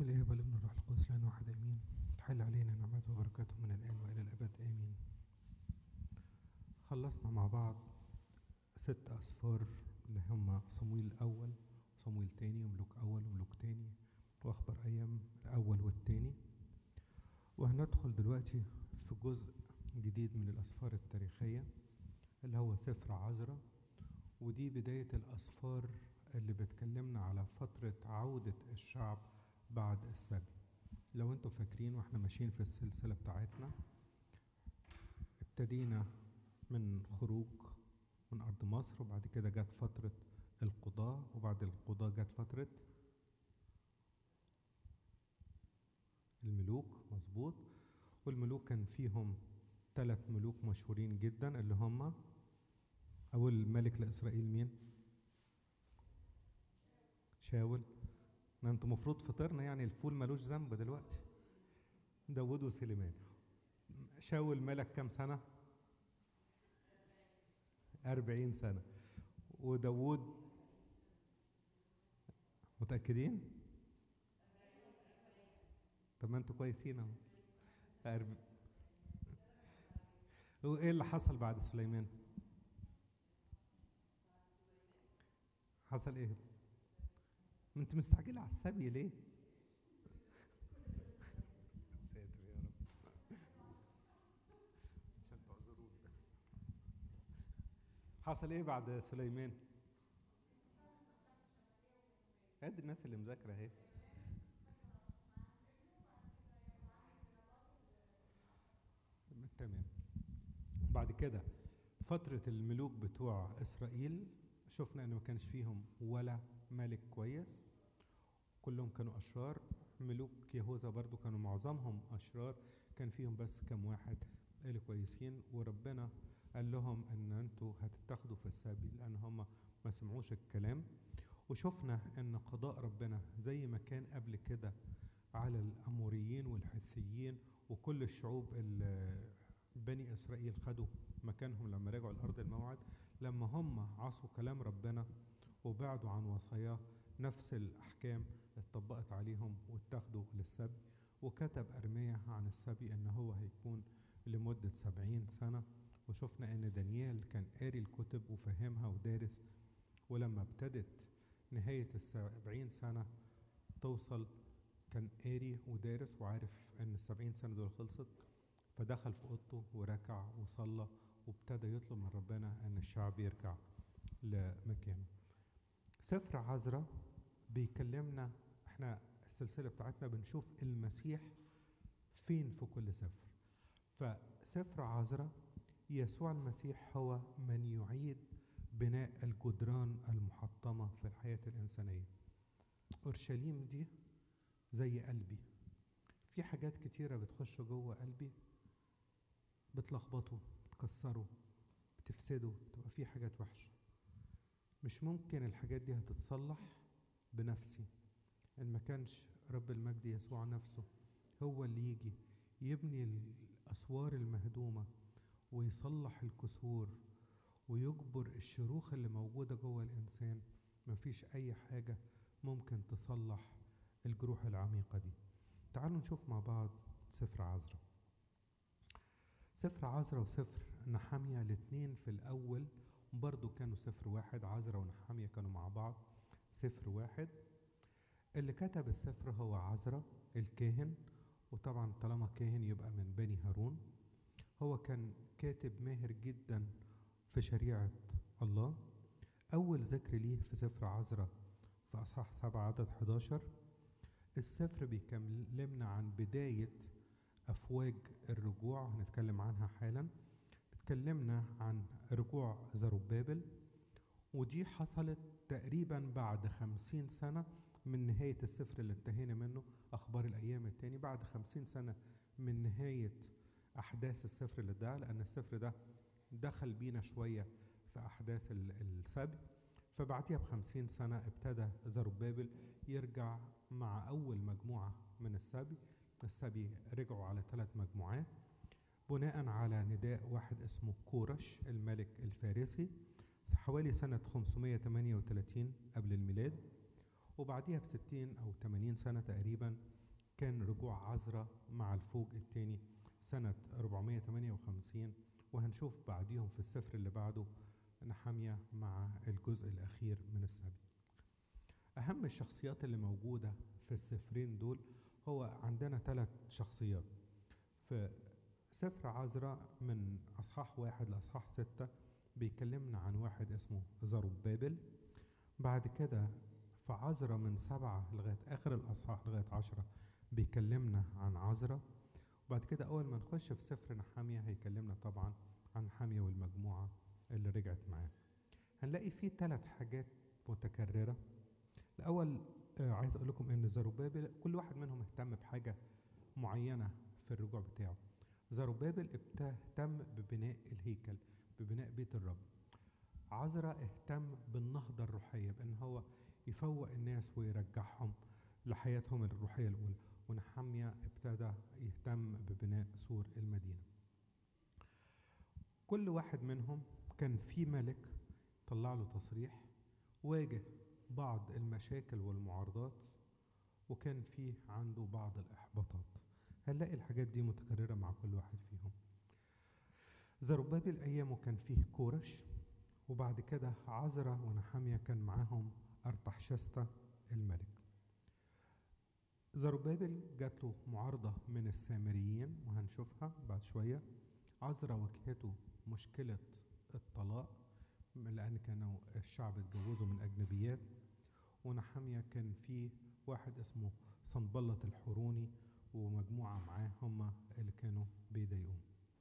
بسم الله والابن الروح القدس لنا واحد امين تحل علينا نعمته وبركاته من الان والى الابد امين خلصنا مع بعض ست اسفار اللي هم صمويل الاول صمويل تاني وملوك اول وملوك تاني واخبار ايام الاول والتاني وهندخل دلوقتي في جزء جديد من الاسفار التاريخيه اللي هو سفر عذراء ودي بدايه الاسفار اللي بتكلمنا على فتره عوده الشعب بعد السبي لو انتوا فاكرين واحنا ماشيين في السلسله بتاعتنا ابتدينا من خروج من ارض مصر وبعد كده جت فتره القضاء وبعد القضاء جت فتره الملوك مظبوط والملوك كان فيهم ثلاث ملوك مشهورين جدا اللي هم اول ملك لاسرائيل مين شاول ما انتوا المفروض فطرنا يعني الفول ملوش ذنب دلوقتي داود وسليمان شاول ملك كام سنة أربعين سنة وداود متأكدين طب ما انتوا كويسين اهو أرب... وايه اللي حصل بعد سليمان حصل ايه ما انت مستعجله على السبي ليه ساتر يا رب عشان تعذروني بس حصل ايه بعد سليمان ادي الناس اللي مذاكره اهي تمام بعد كده فترة الملوك بتوع إسرائيل شفنا إن ما كانش فيهم ولا ملك كويس كلهم كانوا أشرار ملوك يهوذا برضو كانوا معظمهم أشرار كان فيهم بس كم واحد اللي كويسين وربنا قال لهم إن أنتوا هتتاخدوا في السبي لأن هم ما سمعوش الكلام وشفنا إن قضاء ربنا زي ما كان قبل كده على الأموريين والحثيين وكل الشعوب اللي بني إسرائيل خدوا مكانهم لما رجعوا لأرض الموعد لما هم عصوا كلام ربنا وبعدوا عن وصاياه نفس الأحكام اتطبقت عليهم واتخذوا للسبي وكتب أرميا عن السبي إن هو هيكون لمدة سبعين سنة وشفنا إن دانيال كان قاري الكتب وفهمها ودارس ولما ابتدت نهاية السبعين سنة توصل كان قاري ودارس وعارف إن السبعين سنة دول خلصت فدخل في أوضته وركع وصلى وابتدى يطلب من ربنا أن الشعب يرجع لمكانه سفر عذراء بيكلمنا احنا السلسلة بتاعتنا بنشوف المسيح فين في كل سفر فسفر عذراء يسوع المسيح هو من يعيد بناء الجدران المحطمة في الحياة الإنسانية أورشليم دي زي قلبي في حاجات كتيرة بتخش جوه قلبي بتلخبطه بتكسره بتفسده بتبقى فيه حاجات وحشة مش ممكن الحاجات دي هتتصلح بنفسي إن ما كانش رب المجد يسوع نفسه هو اللي يجي يبني الأسوار المهدومة ويصلح الكسور ويجبر الشروخ اللي موجودة جوه الإنسان مفيش أي حاجة ممكن تصلح الجروح العميقة دي تعالوا نشوف مع بعض سفر عذراء سفر عذراء وسفر نحامية الاتنين في الأول برضو كانوا سفر واحد عذراء ونحامية كانوا مع بعض سفر واحد اللي كتب السفر هو عذراء الكاهن وطبعا طالما كاهن يبقى من بني هارون هو كان كاتب ماهر جدا في شريعة الله أول ذكر ليه في سفر عذراء في أصحاح سبعة عدد 11 السفر بيكلمنا عن بداية أفواج الرجوع هنتكلم عنها حالا اتكلمنا عن رجوع زروبابل ودي حصلت تقريبا بعد خمسين سنة من نهاية السفر اللي انتهينا منه أخبار الأيام التاني بعد خمسين سنة من نهاية أحداث السفر اللي ده لأن السفر ده دخل بينا شوية في أحداث السبي فبعديها بخمسين سنة ابتدى زروبابل يرجع مع أول مجموعة من السبي السبي رجعوا على ثلاث مجموعات بناء على نداء واحد اسمه كورش الملك الفارسي حوالي سنة 538 قبل الميلاد وبعديها بستين أو تمانين سنة تقريبا كان رجوع عزرا مع الفوج التاني سنة 458 وهنشوف بعديهم في السفر اللي بعده نحامية مع الجزء الأخير من السبي أهم الشخصيات اللي موجودة في السفرين دول هو عندنا ثلاث شخصيات في سفر عزرا من أصحاح واحد لأصحاح ستة بيكلمنا عن واحد اسمه زربابل بعد كده في عزرا من سبعة لغاية آخر الأصحاح لغاية عشرة بيكلمنا عن عزرا وبعد كده أول ما نخش في سفر نحامية هيكلمنا طبعا عن حامية والمجموعة اللي رجعت معاه هنلاقي فيه ثلاث حاجات متكررة الأول آه عايز أقول لكم إن زروبابل كل واحد منهم اهتم بحاجة معينة في الرجوع بتاعه زروبابل اهتم ببناء الهيكل ببناء بيت الرب عزرا اهتم بالنهضة الروحية بأن هو يفوق الناس ويرجعهم لحياتهم الروحية الأولى ونحمية ابتدى يهتم ببناء سور المدينة كل واحد منهم كان في ملك طلع له تصريح واجه بعض المشاكل والمعارضات وكان فيه عنده بعض الإحباطات هنلاقي الحاجات دي متكررة مع كل واحد فيهم زربابل أيامه كان فيه كورش وبعد كده عزرا ونحامية كان معاهم أرتحشستا الملك زربابل جات له معارضة من السامريين وهنشوفها بعد شوية عزرا واجهته مشكلة الطلاق لأن كانوا الشعب اتجوزوا من أجنبيات ونحامية كان في واحد اسمه صنبلة الحروني ومجموعة معاه هم اللي كانوا بيضايقوه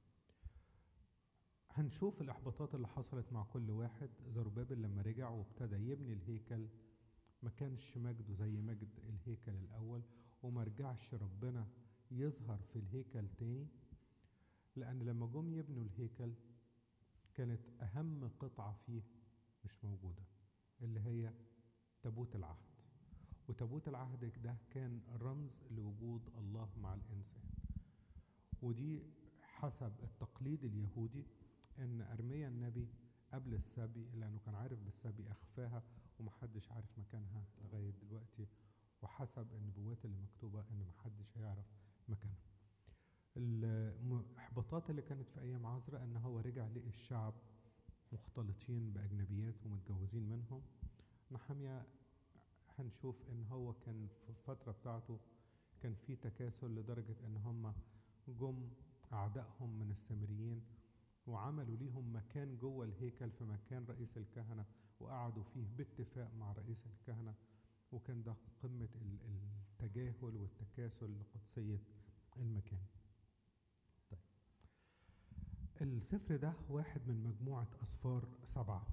هنشوف الإحباطات اللي حصلت مع كل واحد زربابل لما رجع وابتدى يبني الهيكل ما كانش مجده زي مجد الهيكل الأول وما رجعش ربنا يظهر في الهيكل تاني لأن لما جم يبنوا الهيكل كانت أهم قطعة فيه مش موجودة اللي هي تابوت العهد وتابوت العهد ده كان رمز لوجود الله مع الإنسان ودي حسب التقليد اليهودي ان ارميا النبي قبل السبي لانه كان عارف بالسبي اخفاها ومحدش عارف مكانها لغايه دلوقتي وحسب النبوات اللي مكتوبه ان محدش هيعرف مكانها الاحباطات اللي كانت في ايام عزرا ان هو رجع لقي الشعب مختلطين باجنبيات ومتجوزين منهم نحمية هنشوف ان هو كان في الفتره بتاعته كان في تكاسل لدرجه ان هم جم اعدائهم من السامريين وعملوا ليهم مكان جوه الهيكل في مكان رئيس الكهنة وقعدوا فيه باتفاق مع رئيس الكهنة وكان ده قمة التجاهل والتكاسل لقدسية المكان طيب السفر ده واحد من مجموعة أسفار سبعة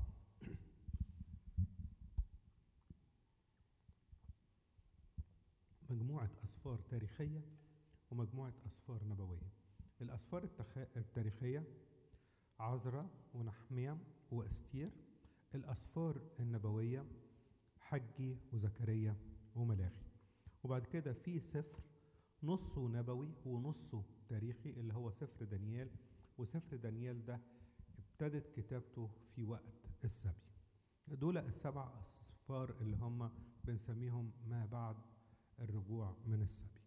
مجموعة أسفار تاريخية ومجموعة أسفار نبوية الأسفار التخ... التاريخية عزرا ونحمية وأستير الأسفار النبوية حجي وزكريا وملاخي وبعد كده في سفر نصه نبوي ونصه تاريخي اللي هو سفر دانيال وسفر دانيال ده ابتدت كتابته في وقت السبي دول السبع أسفار اللي هم بنسميهم ما بعد الرجوع من السبي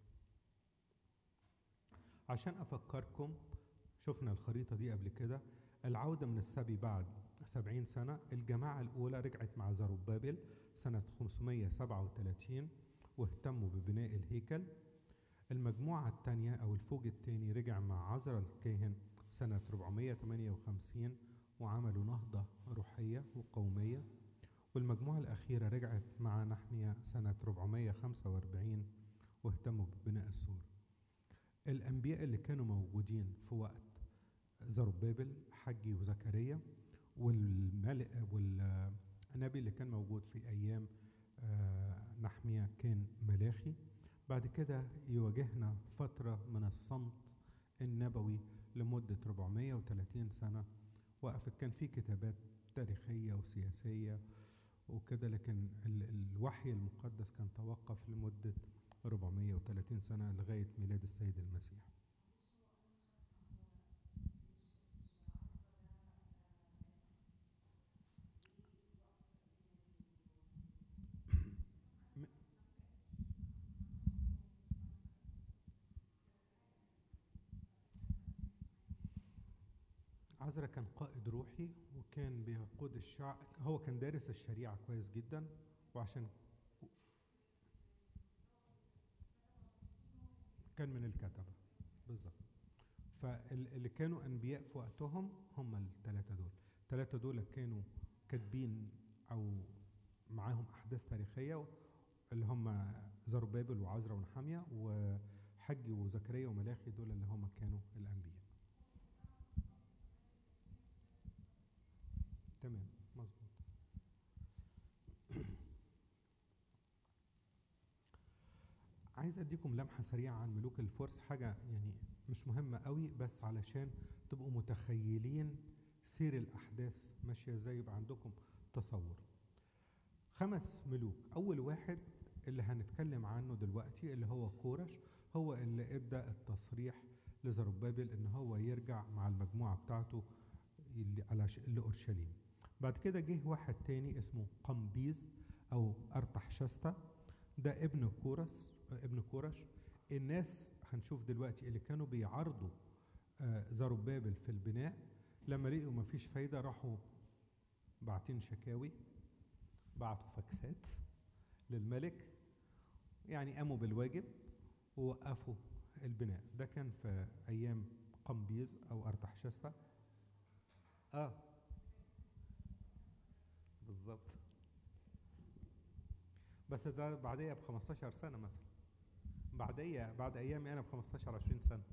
عشان أفكركم شفنا الخريطة دي قبل كده العودة من السبي بعد سبعين سنة الجماعة الأولى رجعت مع زربابل سنة 537 واهتموا ببناء الهيكل المجموعة الثانية أو الفوج الثاني رجع مع عزرا الكاهن سنة 458 وعملوا نهضة روحية وقومية والمجموعة الأخيرة رجعت مع نحمية سنة 445 واهتموا ببناء السور الأنبياء اللي كانوا موجودين في وقت زربابل حجي وزكريا والملك والنبي اللي كان موجود في أيام نحمية كان ملاخي بعد كده يواجهنا فترة من الصمت النبوي لمدة 430 سنة وقفت كان في كتابات تاريخية وسياسية وكده لكن الوحي المقدس كان توقف لمدة 430 سنة لغاية ميلاد السيد المسيح عزرا كان قائد روحي وكان بيقود الشعب هو كان دارس الشريعة كويس جدا وعشان كان من الكتبة بالظبط فاللي كانوا أنبياء في وقتهم هم الثلاثة دول الثلاثة دول كانوا كاتبين أو معاهم أحداث تاريخية اللي هم زربابل وعزرا ونحامية وحج وزكريا وملاخي دول اللي هم كانوا الأنبياء تمام مظبوط عايز اديكم لمحه سريعه عن ملوك الفرس حاجه يعني مش مهمه قوي بس علشان تبقوا متخيلين سير الاحداث ماشيه ازاي يبقى عندكم تصور خمس ملوك اول واحد اللي هنتكلم عنه دلوقتي اللي هو كورش هو اللي ادى التصريح لزربابل ان هو يرجع مع المجموعه بتاعته اللي على ش- لاورشليم بعد كده جه واحد تاني اسمه قمبيز او ارتحشستا ده ابن كورس ابن كورش الناس هنشوف دلوقتي اللي كانوا بيعارضوا آه، زربابل في البناء لما لقوا مفيش فايده راحوا باعتين شكاوي بعتوا فاكسات للملك يعني قاموا بالواجب ووقفوا البناء ده كان في ايام قمبيز او ارتحشستا اه بالظبط بس ده بعديها ب 15 سنه مثلا بعديها بعد ايامي انا ب 15 20 سنه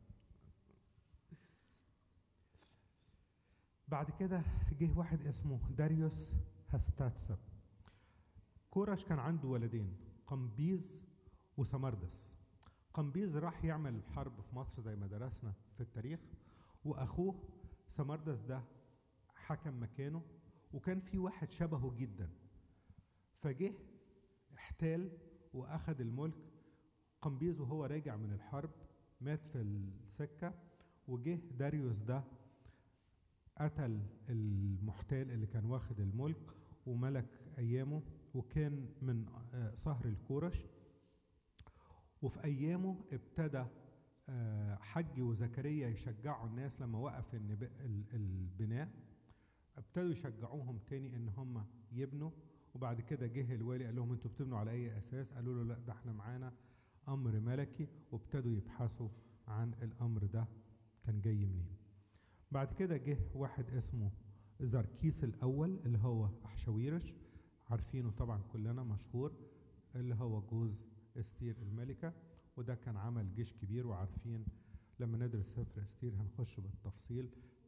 بعد كده جه واحد اسمه داريوس هستاتسا كورش كان عنده ولدين قمبيز وسمردس قمبيز راح يعمل حرب في مصر زي ما درسنا في التاريخ واخوه سمردس ده حكم مكانه وكان في واحد شبهه جدا فجه احتال واخد الملك قمبيز وهو راجع من الحرب مات في السكه وجه داريوس ده قتل المحتال اللي كان واخد الملك وملك ايامه وكان من آه، صهر الكورش وفي ايامه ابتدى آه، حج وزكريا يشجعوا الناس لما وقف النب- ال- البناء ابتدوا يشجعوهم تاني ان هم يبنوا وبعد كده جه الوالي قال لهم انتوا بتبنوا على اي اساس قالوا له لا ده احنا معانا امر ملكي وابتدوا يبحثوا عن الامر ده كان جاي منين بعد كده جه واحد اسمه زركيس الاول اللي هو احشاويرش عارفينه طبعا كلنا مشهور اللي هو جوز استير الملكه وده كان عمل جيش كبير وعارفين لما ندرس سفر استير هنخش بالتفصيل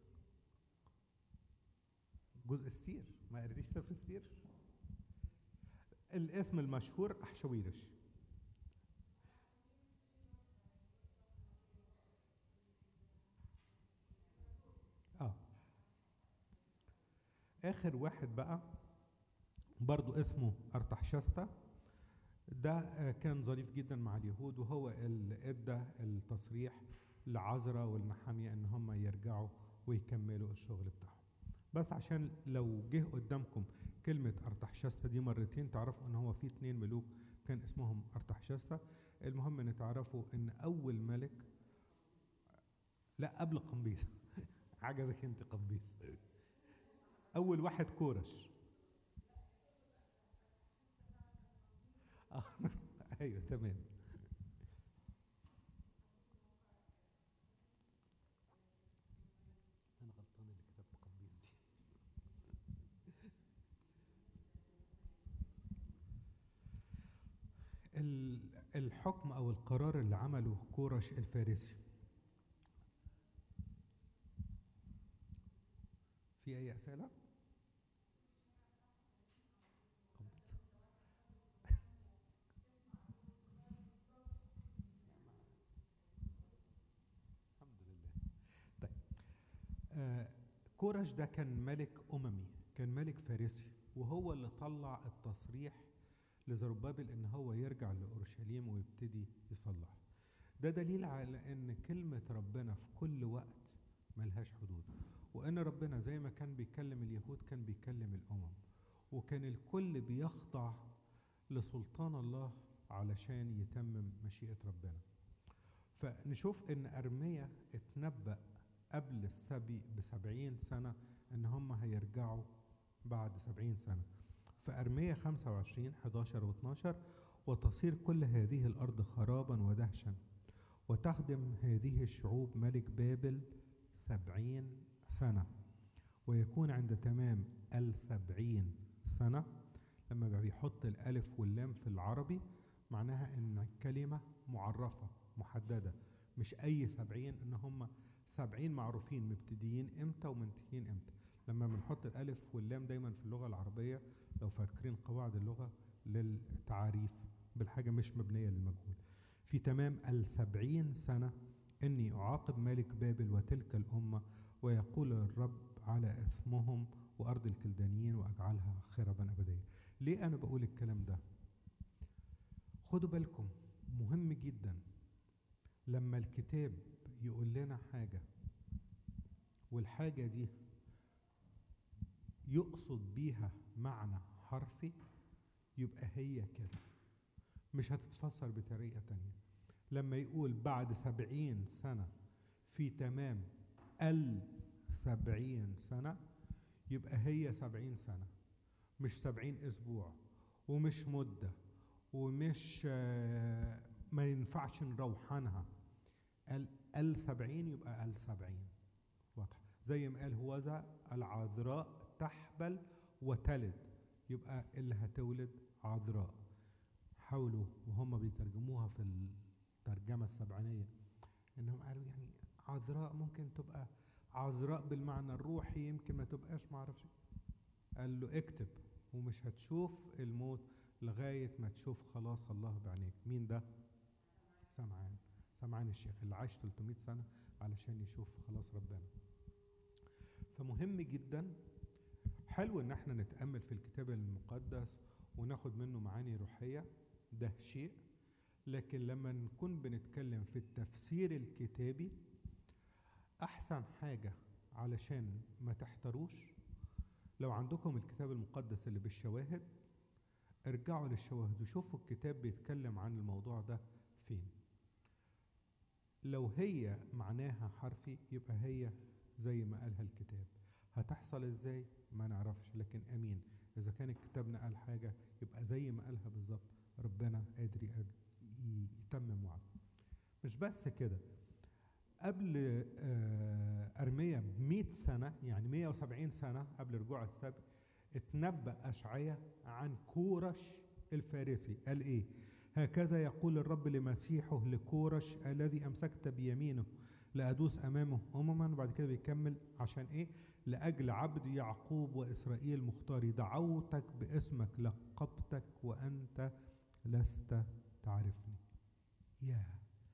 جوز استير ما قريتيش سفر استير الاسم المشهور احشاويرش اه اخر واحد بقى برضو اسمه ارتحشستا ده آه، كان ظريف جدا مع اليهود وهو اللي ادى التصريح لعزرا والنحامية ان هم يرجعوا ويكملوا الشغل بتاعهم بس عشان لو جه قدامكم كلمة ارتحشستا دي مرتين تعرفوا ان هو في اتنين ملوك كان اسمهم ارتحشستا المهم ان تعرفوا ان اول ملك لا قبل قمبيز عجبك انت قمبيز اول واحد كورش آه، ايوه تمام انا غلطان اللي كتبت قمبيز دي ال- الحكم او القرار اللي عمله كورش الفارسي في اي اسئله قمبيز. الحمد لله طيب آه كورش ده كان ملك أممي كان ملك فارسي وهو اللي طلع التصريح لزربابل ان هو يرجع لأورشليم ويبتدي يصلح ده دليل على ان كلمة ربنا في كل وقت ملهاش حدود وان ربنا زي ما كان بيكلم اليهود كان بيكلم الامم وكان الكل بيخضع لسلطان الله علشان يتمم مشيئة ربنا فنشوف ان ارميا اتنبأ قبل السبي بسبعين سنة إن هم هيرجعوا بعد سبعين سنة في أرمية 25 11 و 12 وتصير كل هذه الأرض خرابا ودهشا وتخدم هذه الشعوب ملك بابل سبعين سنة ويكون عند تمام السبعين سنة لما بيحط الألف واللام في العربي معناها إن الكلمة معرفة محددة مش أي سبعين إن هم سبعين معروفين مبتدئين إمتى ومنتهين إمتى لما بنحط الألف واللام دايما في اللغة العربية لو فاكرين قواعد اللغة للتعاريف بالحاجة مش مبنية للمجهول في تمام السبعين سنة إني أعاقب ملك بابل وتلك الأمة ويقول الرب على إثمهم وأرض الكلدانيين وأجعلها خربا أبدية ليه أنا بقول الكلام ده خدوا بالكم مهم جدا لما الكتاب يقول لنا حاجة والحاجة دي يقصد بيها معنى حرفي يبقى هي كده مش هتتفسر بطريقة تانية لما يقول بعد سبعين سنة في تمام السبعين سنة يبقى هي سبعين سنة مش سبعين أسبوع ومش مدة ومش آه، ما ينفعش نروحانها ال السبعين يبقى السبعين واضح زي ما قال هوذا العذراء تحبل وتلد يبقى اللي هتولد عذراء حاولوا وهم بيترجموها في الترجمة السبعينية انهم قالوا يعني عذراء ممكن تبقى عذراء بالمعنى الروحي يمكن ما تبقاش معرفش قال له اكتب ومش هتشوف الموت لغاية ما تشوف خلاص الله بعينيك مين ده سمعان سمعان الشيخ اللي عاش 300 سنة علشان يشوف خلاص ربنا فمهم جدا حلو ان احنا نتأمل في الكتاب المقدس وناخد منه معاني روحية ده شيء لكن لما نكون بنتكلم في التفسير الكتابي احسن حاجة علشان ما تحتروش لو عندكم الكتاب المقدس اللي بالشواهد ارجعوا للشواهد وشوفوا الكتاب بيتكلم عن الموضوع ده فين لو هي معناها حرفي يبقى هي زي ما قالها الكتاب هتحصل ازاي ما نعرفش لكن امين اذا كان الكتاب نقل حاجه يبقى زي ما قالها بالظبط ربنا قادر يقد- ي- يتمم وعده مش بس كده قبل آه، أرميا ب سنة يعني 170 سنة قبل رجوع السبت اتنبأ أشعيا عن كورش الفارسي قال إيه هكذا يقول الرب لمسيحه لكورش الذي أمسكت بيمينه لأدوس أمامه أمما وبعد كده بيكمل عشان إيه لأجل عبد يعقوب وإسرائيل مختاري دعوتك باسمك لقبتك وأنت لست تعرفني يا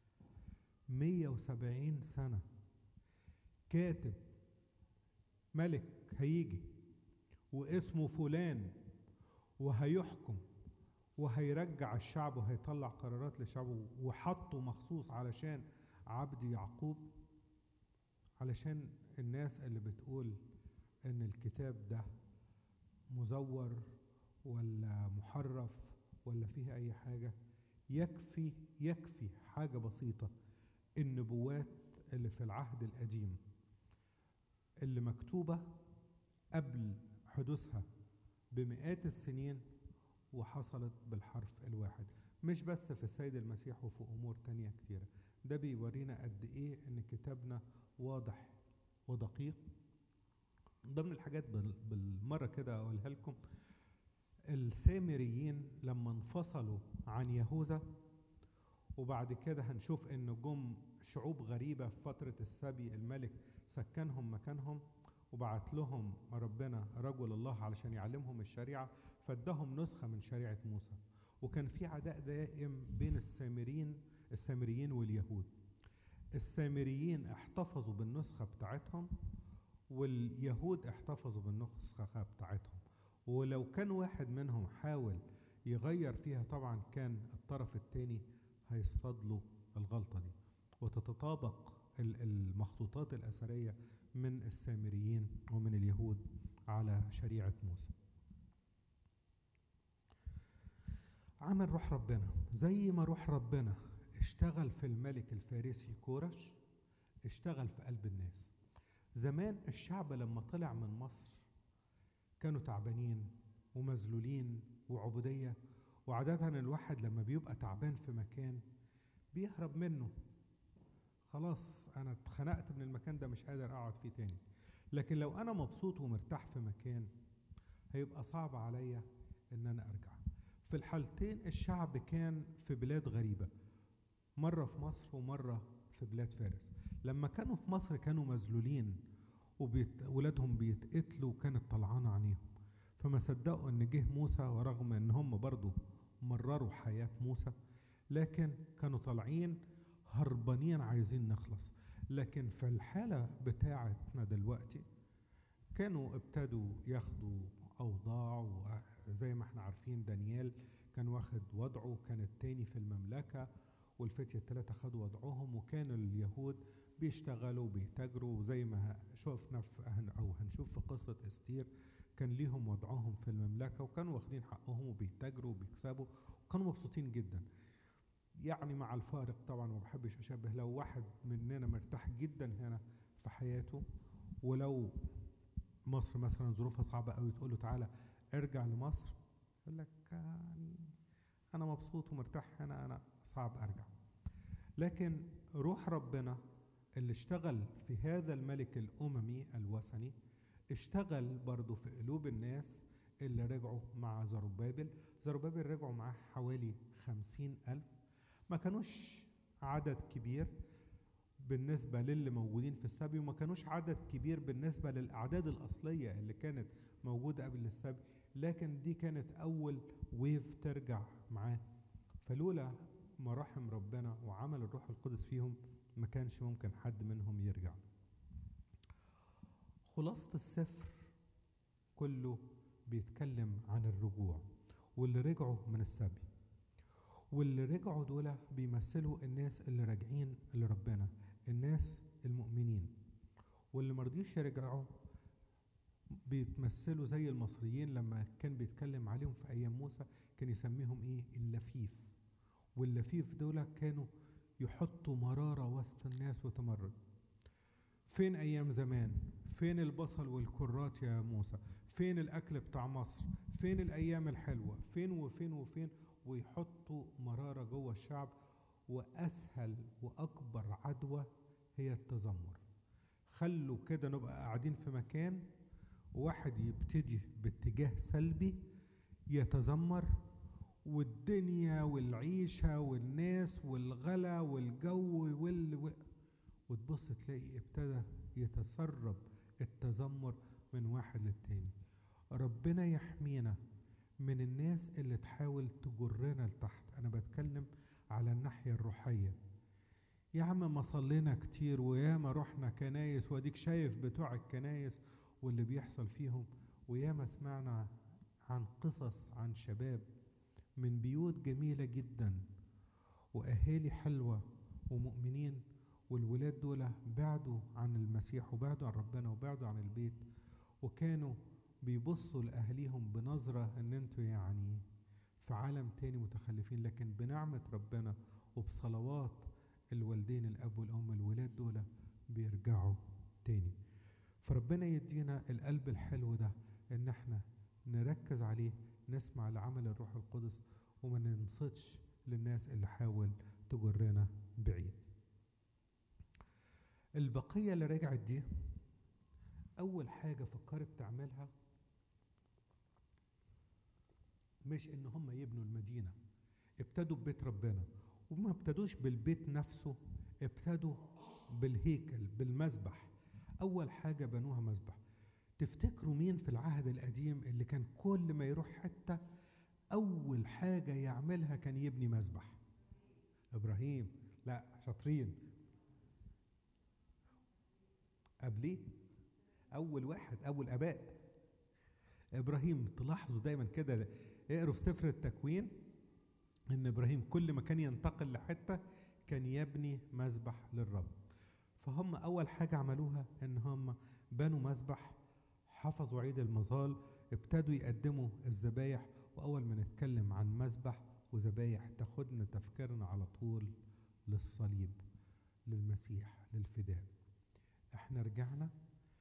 170 سنة كاتب ملك هيجي واسمه فلان وهيحكم وهيرجع الشعب وهيطلع قرارات لشعبه وحطه مخصوص علشان عبد يعقوب علشان الناس اللي بتقول ان الكتاب ده مزور ولا محرف ولا فيه اي حاجة يكفي يكفي حاجة بسيطة النبوات اللي في العهد القديم اللي مكتوبة قبل حدوثها بمئات السنين وحصلت بالحرف الواحد مش بس في السيد المسيح وفي أمور تانية كتيرة ده بيورينا قد إيه إن كتابنا واضح ودقيق ضمن الحاجات بال- بالمرة كده أقولها لكم السامريين لما انفصلوا عن يهوذا وبعد كده هنشوف ان جم شعوب غريبه في فتره السبي الملك سكنهم مكانهم وبعت لهم ربنا رجل الله علشان يعلمهم الشريعه فادهم نسخه من شريعه موسى وكان في عداء دائم بين السامريين السامريين واليهود السامريين احتفظوا بالنسخه بتاعتهم واليهود احتفظوا بالنسخه بتاعتهم ولو كان واحد منهم حاول يغير فيها طبعا كان الطرف الثاني هيصطاد له الغلطة دي وتتطابق ال- المخطوطات الأثرية من السامريين ومن اليهود على شريعة موسى عمل روح ربنا زي ما روح ربنا اشتغل في الملك الفارسي كورش اشتغل في قلب الناس زمان الشعب لما طلع من مصر كانوا تعبانين ومذلولين وعبودية وعادة الواحد لما بيبقى تعبان في مكان بيهرب منه خلاص أنا اتخنقت من المكان ده مش قادر أقعد فيه تاني لكن لو أنا مبسوط ومرتاح في مكان هيبقى صعب عليا إن أنا أرجع في الحالتين الشعب كان في بلاد غريبة مرة في مصر ومرة في بلاد فارس لما كانوا في مصر كانوا مذلولين وولادهم بيتقتلوا وكانت طلعانة عينيهم فما صدقوا ان جه موسى ورغم ان هم برضو مرروا حياة موسى لكن كانوا طالعين هربانين عايزين نخلص لكن في الحالة بتاعتنا دلوقتي كانوا ابتدوا ياخدوا أوضاع وزي ما احنا عارفين دانيال كان واخد وضعه كان التاني في المملكة والفتية الثلاثة خدوا وضعهم وكان اليهود بيشتغلوا وبيتاجروا وزي ما شفنا في أو هنشوف في قصة استير كان ليهم وضعهم في المملكة وكانوا واخدين حقهم وبيتاجروا وبيكسبوا وكانوا مبسوطين جدا يعني مع الفارق طبعا ما بحبش أشبه لو واحد مننا مرتاح جدا هنا في حياته ولو مصر مثلا ظروفها صعبة قوي تقول له تعالى ارجع لمصر يقول لك يعني أنا مبسوط ومرتاح هنا أنا صعب أرجع لكن روح ربنا اللي اشتغل في هذا الملك الأممي الوثني اشتغل برضه في قلوب الناس اللي رجعوا مع زربابل زربابل رجعوا معاه حوالي خمسين ألف ما كانوش عدد كبير بالنسبة للي موجودين في السبي وما كانوش عدد كبير بالنسبة للأعداد الأصلية اللي كانت موجودة قبل السبي لكن دي كانت أول ويف ترجع معاه فلولا مراحم ربنا وعمل الروح القدس فيهم ما كانش ممكن حد منهم يرجع خلاصة السفر كله بيتكلم عن الرجوع واللي رجعوا من السبي واللي رجعوا دول بيمثلوا الناس اللي راجعين لربنا الناس المؤمنين واللي مرضيش يرجعوا بيتمثلوا زي المصريين لما كان بيتكلم عليهم في ايام موسى كان يسميهم ايه اللفيف واللفيف دول كانوا يحطوا مرارة وسط الناس وتمرد فين أيام زمان فين البصل والكرات يا موسى فين الأكل بتاع مصر فين الأيام الحلوة فين وفين وفين ويحطوا مرارة جوه الشعب وأسهل وأكبر عدوى هي التذمر خلوا كده نبقى قاعدين في مكان واحد يبتدي باتجاه سلبي يتذمر والدنيا والعيشة والناس والغلا والجو وال وتبص تلاقي ابتدى يتسرب التذمر من واحد للتاني ربنا يحمينا من الناس اللي تحاول تجرنا لتحت انا بتكلم على الناحية الروحية يا عم ما صلينا كتير وياما رحنا كنايس واديك شايف بتوع الكنايس واللي بيحصل فيهم وياما سمعنا عن قصص عن شباب من بيوت جميلة جدا وأهالي حلوة ومؤمنين والولاد دول بعدوا عن المسيح وبعدوا عن ربنا وبعدوا عن البيت وكانوا بيبصوا لأهليهم بنظرة إن انتوا يعني في عالم تاني متخلفين لكن بنعمة ربنا وبصلوات الوالدين الأب والأم الولاد دول بيرجعوا تاني فربنا يدينا القلب الحلو ده إن احنا نركز عليه نسمع لعمل الروح القدس وما ننصتش للناس اللي حاول تجرنا بعيد البقية اللي رجعت دي أول حاجة فكرت تعملها مش إن هم يبنوا المدينة ابتدوا ببيت ربنا وما ابتدوش بالبيت نفسه ابتدوا بالهيكل بالمذبح أول حاجة بنوها مذبح تفتكروا مين في العهد القديم اللي كان كل ما يروح حتة أول حاجة يعملها كان يبني مذبح إبراهيم لا شاطرين قبليه أول واحد أول آباء إبراهيم تلاحظوا دايما كده اقروا في سفر التكوين إن إبراهيم كل ما كان ينتقل لحتة كان يبني مذبح للرب فهم أول حاجة عملوها إن هم بنوا مذبح حفظوا عيد المظال ابتدوا يقدموا الذبايح وأول ما نتكلم عن مذبح وذبايح تاخدنا تفكيرنا على طول للصليب للمسيح للفداء احنا رجعنا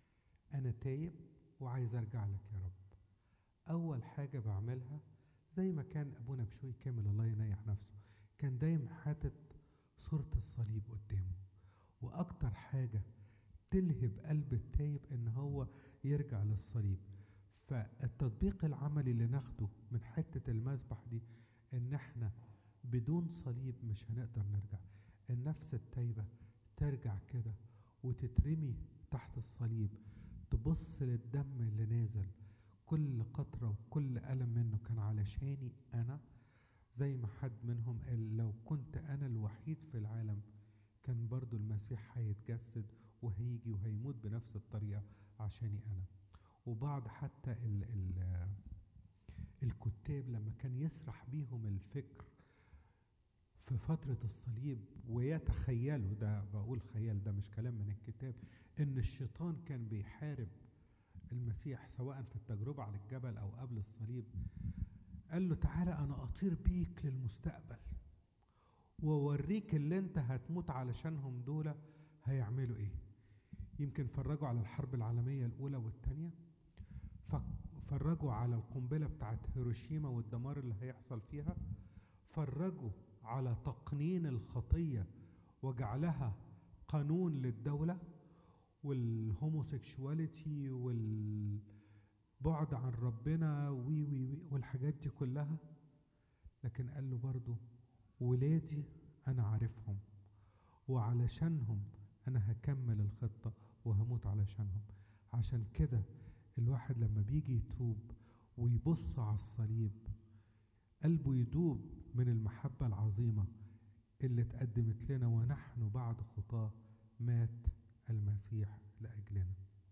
أنا تايب وعايز أرجع لك يا رب أول حاجة بعملها زي ما كان أبونا بشوي كامل الله ينيح نفسه كان دايم حاطط صورة الصليب قدامه وأكتر حاجة تلهب قلب التايب إن هو يرجع للصليب فالتطبيق العملي اللي ناخده من حتة المسبح دي إن إحنا بدون صليب مش هنقدر نرجع النفس التايبة ترجع كده وتترمي تحت الصليب تبص للدم اللي نازل كل قطرة وكل ألم منه كان علشاني أنا زي ما حد منهم قال لو كنت أنا الوحيد في العالم كان برضو المسيح هيتجسد وهيجي وهيموت بنفس الطريقة عشاني أنا وبعض حتى ال ال الكتاب لما كان يسرح بيهم الفكر في فترة الصليب ويتخيلوا ده بقول خيال ده مش كلام من الكتاب إن الشيطان كان بيحارب المسيح سواء في التجربة على الجبل أو قبل الصليب قال له تعالى أنا أطير بيك للمستقبل وأوريك اللي أنت هتموت علشانهم دول هيعملوا إيه يمكن فرجوا على الحرب العالمية الأولى والثانية فرجوا على القنبلة بتاعت هيروشيما والدمار اللي هيحصل فيها فرجوا على تقنين الخطية وجعلها قانون للدولة والهوموسيكشواليتي والبعد عن ربنا وي وي وي والحاجات دي كلها لكن قال له برضو ولادي أنا عارفهم وعلشانهم أنا هكمل الخطة وهموت علشانهم عشان كده الواحد لما بيجي يتوب ويبص على الصليب قلبه يدوب من المحبة العظيمة اللي اتقدمت لنا ونحن بعد خطاه مات المسيح لأجلنا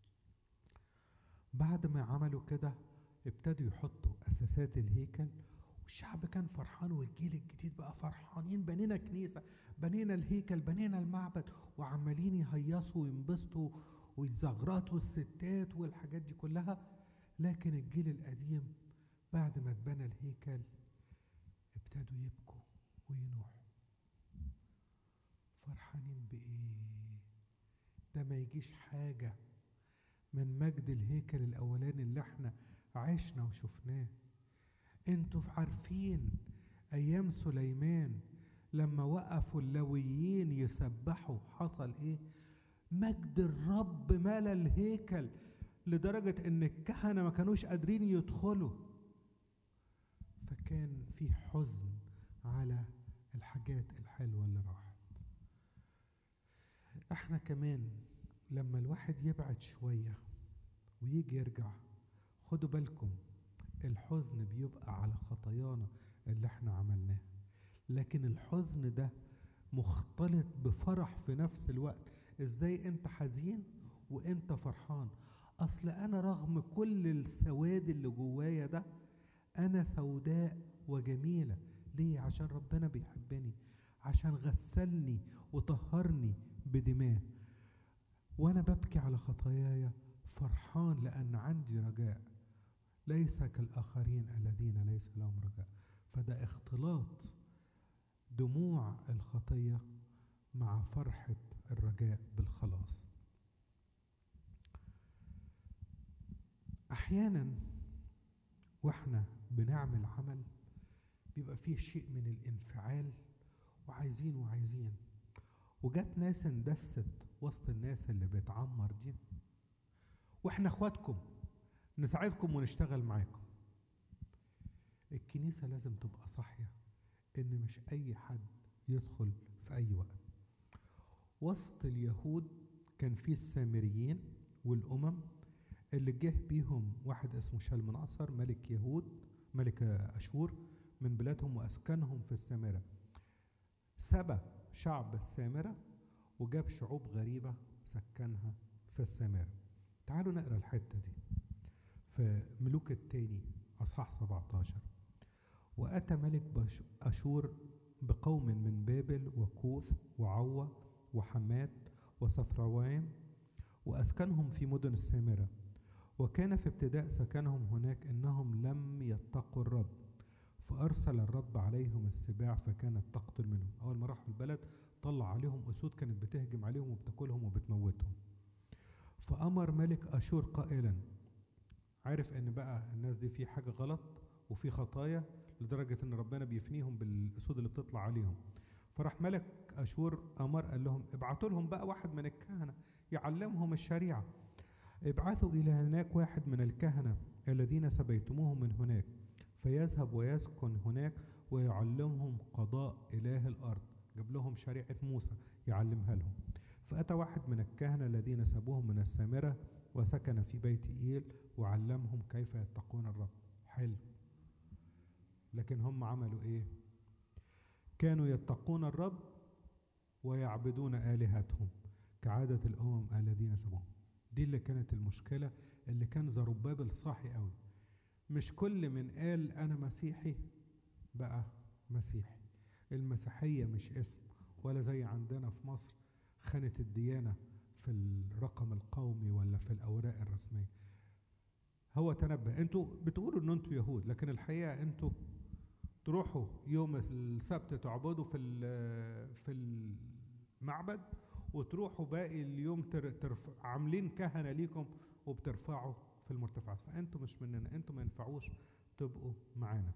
بعد ما عملوا كده ابتدوا يحطوا أساسات الهيكل والشعب كان فرحان والجيل الجديد بقى فرحانين بنينا كنيسة بنينا الهيكل بنينا المعبد وعمالين يهيصوا وينبسطوا ويزغرطوا الستات والحاجات دي كلها لكن الجيل القديم بعد ما اتبنى الهيكل ابتدوا يبكوا وينوحوا فرحانين بإيه ده ما يجيش حاجة من مجد الهيكل الأولاني اللي احنا عشنا وشفناه انتوا عارفين أيام سليمان لما وقفوا اللويين يسبحوا حصل ايه مجد الرب ملا الهيكل لدرجة ان الكهنة ما كانوش قادرين يدخلوا فكان في حزن على الحاجات الحلوة اللي راحت احنا كمان لما الواحد يبعد شوية ويجي يرجع خدوا بالكم الحزن بيبقى على خطايانا اللي احنا عملناها لكن الحزن ده مختلط بفرح في نفس الوقت ازاي انت حزين وانت فرحان اصل انا رغم كل السواد اللي جوايا ده انا سوداء وجميلة ليه عشان ربنا بيحبني عشان غسلني وطهرني بدماه وانا ببكي على خطاياي فرحان لان عندي رجاء ليس كالاخرين الذين ليس لهم رجاء فده اختلاط دموع الخطيه مع فرحه الرجاء بالخلاص احيانا واحنا بنعمل عمل بيبقى فيه شيء من الانفعال وعايزين وعايزين وجات ناس اندست وسط الناس اللي بتعمر دي واحنا اخواتكم نساعدكم ونشتغل معاكم الكنيسة لازم تبقى صاحية ان مش اي حد يدخل في اي وقت وسط اليهود كان في السامريين والامم اللي جه بيهم واحد اسمه شلمناصر ملك يهود ملك اشور من بلادهم واسكنهم في السامره سبى شعب السامره وجاب شعوب غريبه سكنها في السامره تعالوا نقرا الحته دي في ملوك التاني اصحاح 17 واتى ملك اشور بقوم من بابل وكوث وعوة وحمات وصفروان وأسكنهم في مدن السامرة وكان في ابتداء سكنهم هناك إنهم لم يتقوا الرب فأرسل الرب عليهم السباع فكانت تقتل منهم أول ما راحوا البلد طلع عليهم أسود كانت بتهجم عليهم وبتاكلهم وبتموتهم فأمر ملك أشور قائلا عارف ان بقى الناس دي في حاجة غلط وفي خطايا لدرجة ان ربنا بيفنيهم بالاسود اللي بتطلع عليهم فراح ملك اشور امر قال لهم ابعتوا لهم بقى واحد من الكهنة يعلمهم الشريعة ابعثوا الى هناك واحد من الكهنة الذين سبيتموهم من هناك فيذهب ويسكن هناك ويعلمهم قضاء اله الارض جاب لهم شريعة موسى يعلمها لهم فأتى واحد من الكهنة الذين سابوهم من السامرة وسكن في بيت إيل وعلمهم كيف يتقون الرب حلو لكن هم عملوا إيه كانوا يتقون الرب ويعبدون آلهتهم كعادة الأمم الذين سابوهم دي اللي كانت المشكلة اللي كان زربابل صاحي قوي مش كل من قال أنا مسيحي بقى مسيحي المسيحية مش اسم ولا زي عندنا في مصر خانة الديانة في الرقم القومي ولا في الأوراق الرسمية هو تنبه انتوا بتقولوا ان انتوا يهود لكن الحقيقة انتوا تروحوا يوم السبت تعبدوا في في المعبد وتروحوا باقي اليوم ترف... عاملين كهنة ليكم وبترفعوا في المرتفعات فانتوا مش مننا انتوا ما ينفعوش تبقوا معانا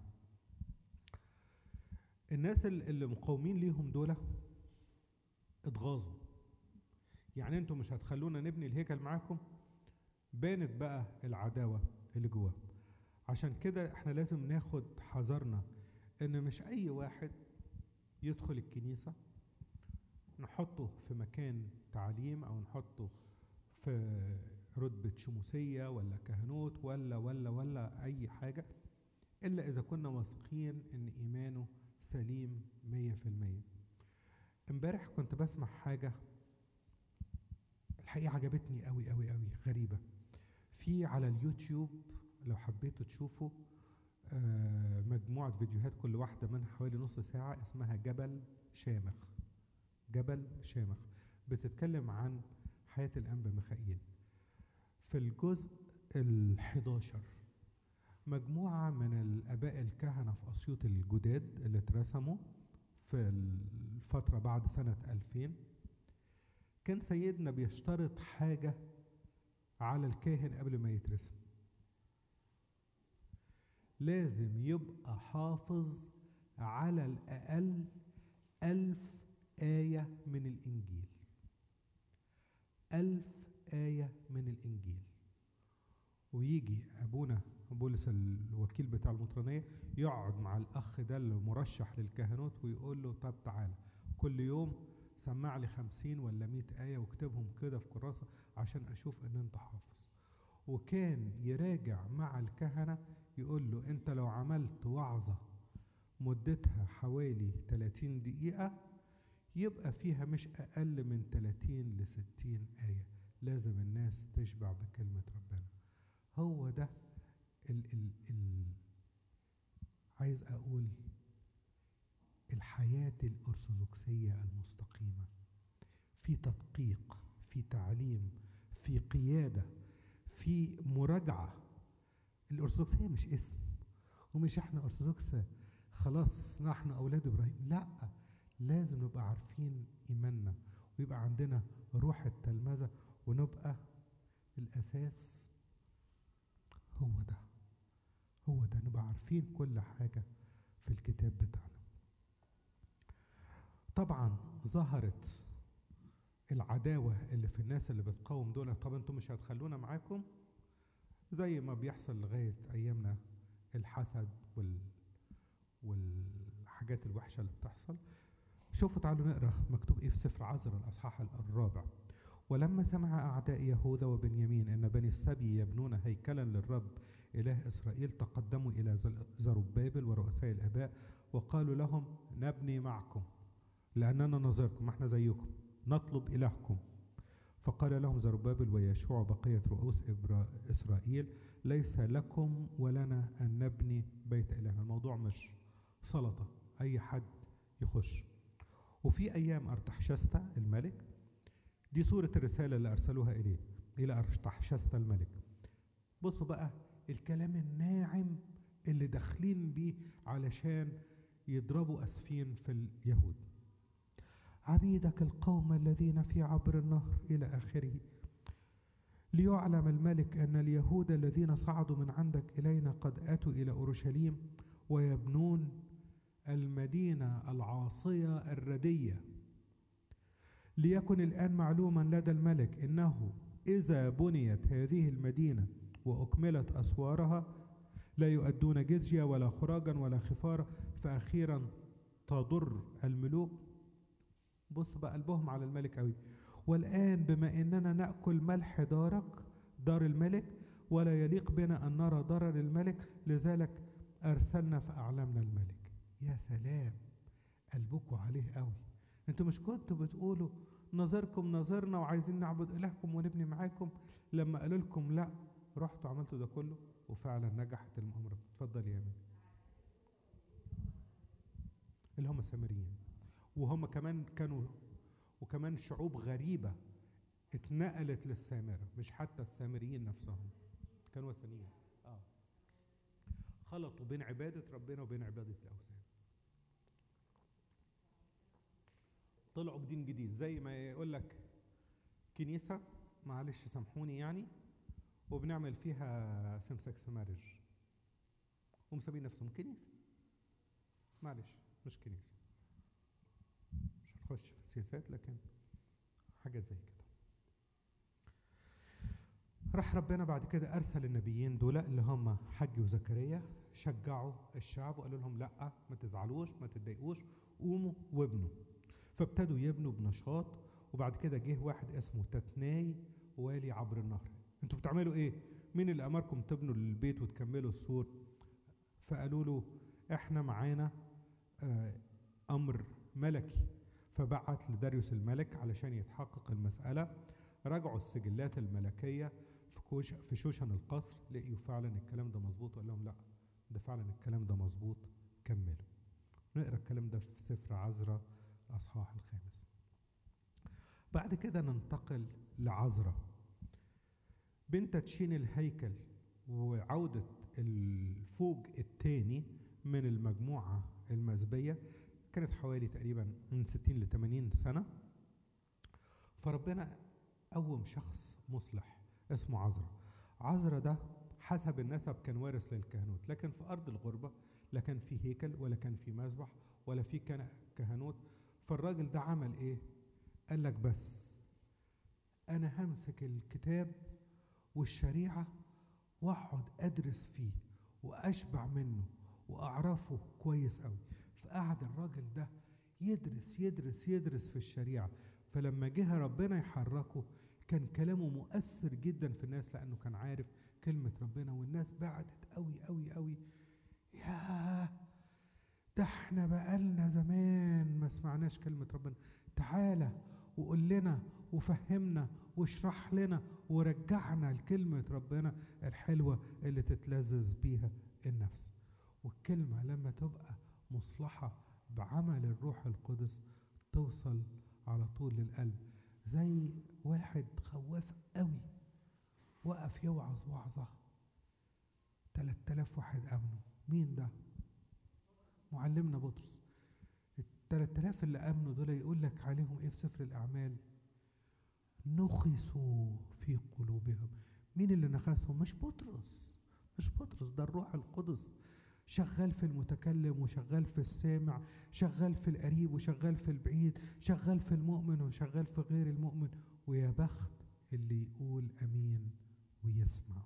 الناس اللي مقاومين ليهم دول اتغاظوا يعني انتوا مش هتخلونا نبني الهيكل معاكم بانت بقى العداوة اللي جواه عشان كده احنا لازم ناخد حذرنا ان مش اي واحد يدخل الكنيسة نحطه في مكان تعليم او نحطه في رتبة شموسية ولا كهنوت ولا ولا ولا اي حاجة الا اذا كنا واثقين ان ايمانه سليم مية في المية امبارح كنت بسمع حاجة الحقيقة عجبتني قوي قوي قوي غريبة في على اليوتيوب لو حبيتوا تشوفوا آه مجموعة فيديوهات كل واحدة منها حوالي نص ساعة اسمها جبل شامخ جبل شامخ بتتكلم عن حياة الأنبا ميخائيل في الجزء الحداشر مجموعة من الآباء الكهنة في أسيوط الجداد اللي اترسموا في الفترة بعد سنة 2000 كان سيدنا بيشترط حاجة على الكاهن قبل ما يترسم لازم يبقى حافظ على الأقل ألف آية من الإنجيل ألف آية من الإنجيل ويجي أبونا بولس الوكيل بتاع المطرانية يقعد مع الأخ ده المرشح للكهنوت ويقول له طب تعالى كل يوم سمع لي خمسين ولا مئة آية واكتبهم كده في كراسة عشان أشوف إن أنت حافظ وكان يراجع مع الكهنة يقول له أنت لو عملت وعظة مدتها حوالي 30 دقيقة يبقى فيها مش أقل من 30 ل 60 آية لازم الناس تشبع بكلمة ربنا هو ده ال ال ال عايز أقول الحياة الأرثوذكسية المستقيمة في تدقيق في تعليم في قيادة في مراجعة الأرثوذكسية مش اسم ومش احنا أرثوذكس خلاص نحن أولاد إبراهيم لا لازم نبقى عارفين إيماننا ويبقى عندنا روح التلمذة ونبقى الأساس هو ده هو ده نبقى عارفين كل حاجة في الكتاب بتاعنا طبعا ظهرت العداوة اللي في الناس اللي بتقاوم دول طب انتوا مش هتخلونا معاكم زي ما بيحصل لغاية أيامنا الحسد وال والحاجات الوحشة اللي بتحصل شوفوا تعالوا نقرا مكتوب ايه في سفر عزر الأصحاح الرابع ولما سمع أعداء يهوذا وبنيامين أن بني السبي يبنون هيكلا للرب إله إسرائيل تقدموا إلى زربابل ورؤساء الآباء وقالوا لهم نبني معكم لأننا نظيركم احنا زيكم نطلب إلهكم فقال لهم زربابل ويشوع بقية رؤوس إسرائيل ليس لكم ولنا أن نبني بيت إلهنا الموضوع مش سلطة أي حد يخش وفي أيام أرتحشستا الملك دي صورة الرسالة اللي أرسلوها إليه إلى أرتحشستا الملك بصوا بقى الكلام الناعم اللي داخلين بيه علشان يضربوا أسفين في اليهود عبيدك القوم الذين في عبر النهر إلى آخره ليعلم الملك أن اليهود الذين صعدوا من عندك إلينا قد أتوا إلى أورشليم ويبنون المدينة العاصية الردية ليكن الآن معلوما لدى الملك إنه إذا بنيت هذه المدينة وأكملت أسوارها لا يؤدون جزية ولا خراجا ولا خفارة فأخيرا تضر الملوك بص بقى قلبهم على الملك قوي والآن بما إننا نأكل ملح دارك دار الملك ولا يليق بنا أن نرى ضرر الملك لذلك أرسلنا فأعلمنا الملك يا سلام قلبكم عليه قوي انتوا مش كنتوا بتقولوا نظركم نظرنا وعايزين نعبد إلهكم ونبني معاكم لما قالوا لكم لا رحتوا عملتوا ده كله وفعلا نجحت المؤامرة اتفضل يا أمين اللي هم السامريين وهم كمان كانوا وكمان شعوب غريبة اتنقلت للسامرة مش حتى السامريين نفسهم كانوا وثنيين اه خلطوا بين عبادة ربنا وبين عبادة الأوثان طلعوا بدين جديد زي ما يقول لك كنيسة معلش سامحوني يعني وبنعمل فيها سم سكس مارج ومسمين نفسهم كنيسة معلش مش كنيسة مش هنخش في السياسات لكن حاجات زي كده راح ربنا بعد كده أرسل النبيين دول اللي هم حج وزكريا شجعوا الشعب وقالوا لهم لا ما تزعلوش ما تتضايقوش قوموا وابنوا فابتدوا يبنوا بنشاط وبعد كده جه واحد اسمه تتناي والي عبر النهر انتوا بتعملوا ايه مين اللي امركم تبنوا البيت وتكملوا السور فقالوا له احنا معانا آه امر ملكي فبعت لداريوس الملك علشان يتحقق المسألة راجعوا السجلات الملكية في, كوش في شوشن القصر لقيوا فعلا الكلام ده مظبوط وقال لهم لا ده فعلا الكلام ده مظبوط كملوا نقرا الكلام ده في سفر عزرا الأصحاح الخامس بعد كده ننتقل لعزرا بنت تشين الهيكل وعودة الفوج الثاني من المجموعة المزبية كانت حوالي تقريبا من 60 ل 80 سنة فربنا قوم شخص مصلح اسمه عزرا عزرا ده حسب النسب كان وارث للكهنوت لكن في أرض الغربة لا كان في هيكل ولا كان في مذبح ولا في كان كهنوت فالراجل ده عمل ايه قال لك بس انا همسك الكتاب والشريعة واقعد ادرس فيه واشبع منه واعرفه كويس قوي فقعد الراجل ده يدرس يدرس يدرس في الشريعة فلما جه ربنا يحركه كان كلامه مؤثر جدا في الناس لانه كان عارف كلمة ربنا والناس بعدت قوي قوي قوي ياه ده احنا بقالنا زمان ما سمعناش كلمة ربنا تعالى وقول لنا وفهمنا واشرح لنا ورجعنا لكلمة ربنا الحلوة اللي تتلذذ بيها النفس والكلمة لما تبقى مصلحة بعمل الروح القدس توصل على طول للقلب زي واحد خواف قوي وقف يوعظ وعظة 3000 واحد امنوا مين ده معلمنا بطرس ال 3000 اللي امنوا دول يقول لك عليهم ايه في سفر الاعمال نخسوا في قلوبهم مين اللي نخسهم مش بطرس مش بطرس ده الروح القدس شغال في المتكلم وشغال في السامع شغال في القريب وشغال في البعيد شغال في المؤمن وشغال في غير المؤمن ويا بخت اللي يقول امين ويسمع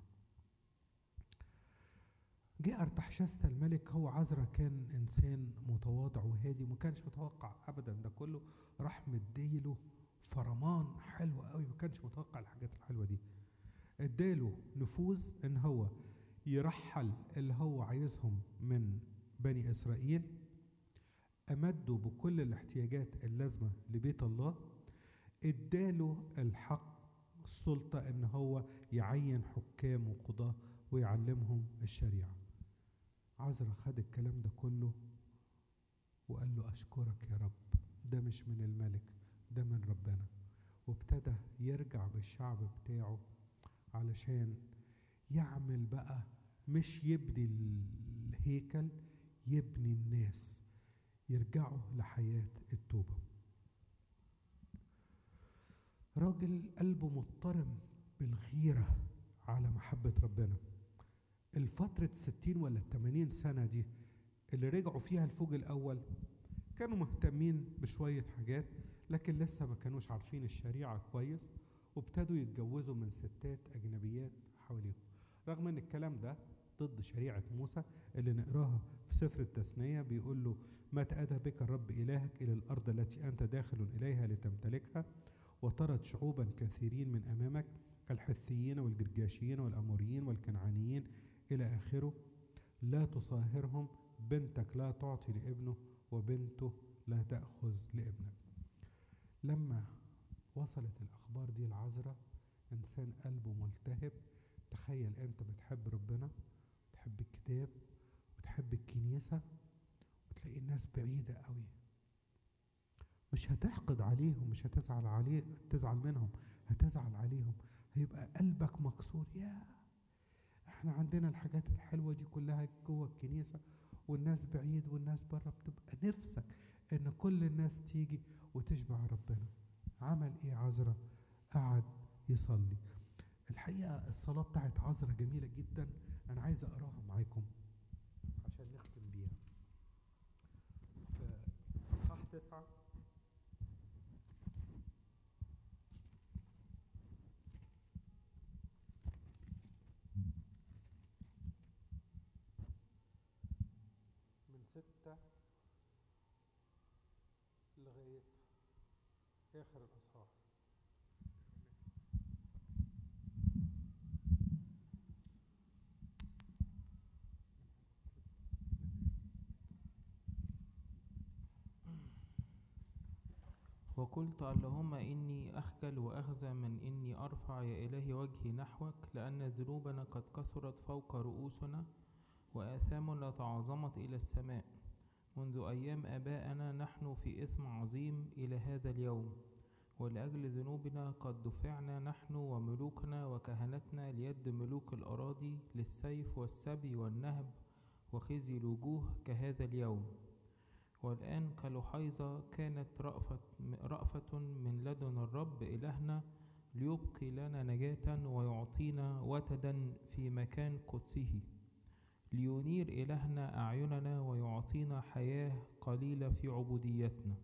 جه ارتحشست الملك هو عزرا كان انسان متواضع وهادي وما كانش متوقع ابدا ده كله راح مديله فرمان حلو قوي ما كانش متوقع الحاجات الحلوه دي اداله نفوذ ان هو يرحل اللي هو عايزهم من بني اسرائيل امده بكل الاحتياجات اللازمه لبيت الله اداله الحق السلطه ان هو يعين حكام وقضاه ويعلمهم الشريعه عزرا خد الكلام ده كله وقال له أشكرك يا رب ده مش من الملك ده من ربنا وابتدى يرجع بالشعب بتاعه علشان يعمل بقى مش يبني الهيكل يبني الناس يرجعوا لحياة التوبة راجل قلبه مضطرم بالغيرة على محبة ربنا الفترة الستين ولا التمانين سنة دي اللي رجعوا فيها الفوج الأول كانوا مهتمين بشوية حاجات لكن لسه ما كانوش عارفين الشريعة كويس وابتدوا يتجوزوا من ستات أجنبيات حواليهم رغم ان الكلام ده ضد شريعة موسى اللي نقراها في سفر التثنية بيقول له متى أتى بك الرب إلهك إلى الأرض التي أنت داخل إليها لتمتلكها وطرد شعوبا كثيرين من أمامك الحثيين والجرجاشيين والأموريين والكنعانيين إلى آخره لا تصاهرهم بنتك لا تعطي لابنه وبنته لا تأخذ لابنك لما وصلت الأخبار دي العذراء إنسان قلبه ملتهب تخيل أنت بتحب ربنا بتحب الكتاب بتحب الكنيسة وتلاقي الناس بعيدة قوي مش هتحقد عليهم مش هتزعل عليه تزعل منهم هتزعل عليهم هيبقى قلبك مكسور يا احنا عندنا الحاجات الحلوة دي كلها جوه الكنيسة والناس بعيد والناس بره بتبقى نفسك ان كل الناس تيجي وتشبع ربنا عمل ايه عذرا قعد يصلي الحقيقة الصلاة بتاعت عذرا جميلة جدا انا عايز اقراها معاكم عشان نختم بيها في اصحاح تسعة من ستة لغاية آخر الأصحاح وقلت اللهم إني أخجل وأخزى من إني أرفع يا إلهي وجهي نحوك لأن ذنوبنا قد كثرت فوق رؤوسنا وآثامنا تعظمت إلى السماء منذ أيام آبائنا نحن في إثم عظيم إلى هذا اليوم ولأجل ذنوبنا قد دفعنا نحن وملوكنا وكهنتنا ليد ملوك الأراضي للسيف والسبي والنهب وخزي الوجوه كهذا اليوم والآن كلحيظة كانت رأفة, رأفة من لدن الرب إلهنا ليبقي لنا نجاة ويعطينا وتدا في مكان قدسه لينير إلهنا أعيننا ويعطينا حياة قليلة في عبوديتنا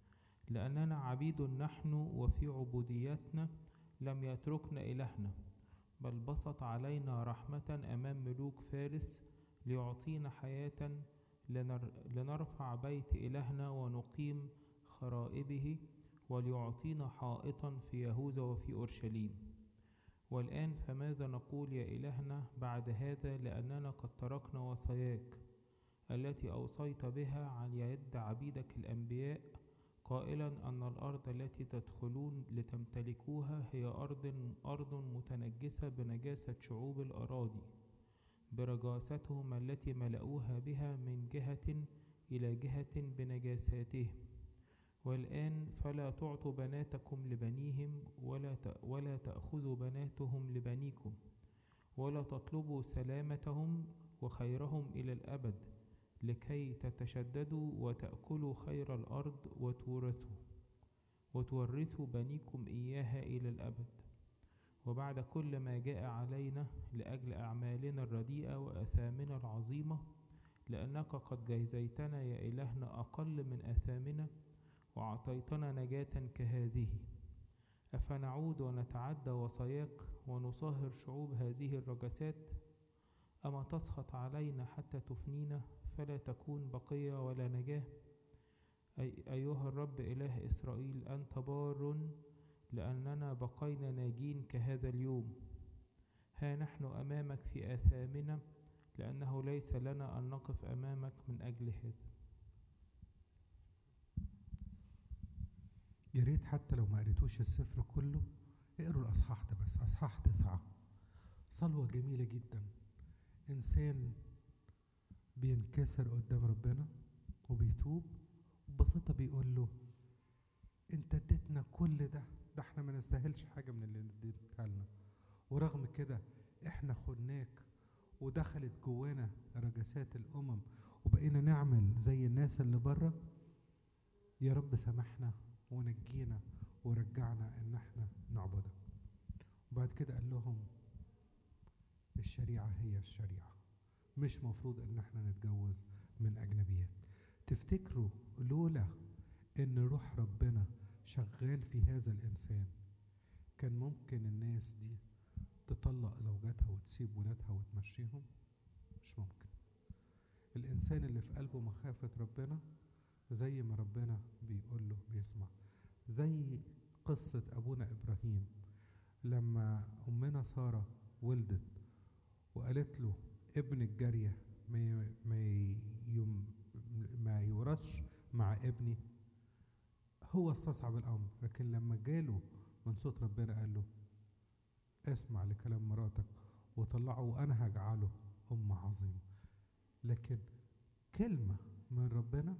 لأننا عبيد نحن وفي عبوديتنا لم يتركنا إلهنا بل بسط علينا رحمة أمام ملوك فارس ليعطينا حياة لنر لنرفع بيت إلهنا ونقيم خرائبه وليعطينا حائطا في يهوذا وفي أورشليم والآن فماذا نقول يا إلهنا بعد هذا لأننا قد تركنا وصاياك التي أوصيت بها على يد عبيدك الأنبياء قائلا أن الأرض التي تدخلون لتمتلكوها هي أرض أرض متنجسة بنجاسة شعوب الأراضي برجاستهم التي ملأوها بها من جهة إلى جهة بنجاساتهم والآن فلا تعطوا بناتكم لبنيهم ولا ولا تأخذوا بناتهم لبنيكم ولا تطلبوا سلامتهم وخيرهم إلى الأبد لكي تتشددوا وتأكلوا خير الأرض وتورثوا وتورثوا بنيكم إياها إلى الأبد وبعد كل ما جاء علينا لأجل أعمالنا الرديئة وأثامنا العظيمة لأنك قد جيزيتنا يا إلهنا أقل من أثامنا وأعطيتنا نجاة كهذه أفنعود ونتعدى وصاياك ونصاهر شعوب هذه الرجسات أما تسخط علينا حتى تفنينا فلا تكون بقية ولا نجاة أي أيها الرب إله إسرائيل أنت بار لأننا بقينا ناجين كهذا اليوم ها نحن أمامك في آثامنا لأنه ليس لنا أن نقف أمامك من أجل هذا يا ريت حتى لو ما قريتوش السفر كله اقروا الأصحاح ده بس أصحاح تسعة صلوة جميلة جدا إنسان بينكسر قدام ربنا وبيتوب ببساطة بيقول له انت اديتنا كل ده ده احنا ما نستاهلش حاجة من اللي اديتها لنا ورغم كده احنا خدناك ودخلت جوانا رجسات الامم وبقينا نعمل زي الناس اللي بره يا رب سامحنا ونجينا ورجعنا ان احنا نعبدك وبعد كده قال لهم الشريعة هي الشريعة مش مفروض ان احنا نتجوز من اجنبيات تفتكروا لولا ان روح ربنا شغال في هذا الانسان كان ممكن الناس دي تطلق زوجاتها وتسيب ولادها وتمشيهم مش ممكن الانسان اللي في قلبه مخافة ربنا زي ما ربنا بيقول له بيسمع زي قصة ابونا ابراهيم لما امنا سارة ولدت وقالت له ابن الجارية ما ما يم ما يورثش مع ابني هو استصعب الامر لكن لما جاله من صوت ربنا قال له اسمع لكلام مراتك وطلعه وانا هجعله ام عظيمه لكن كلمه من ربنا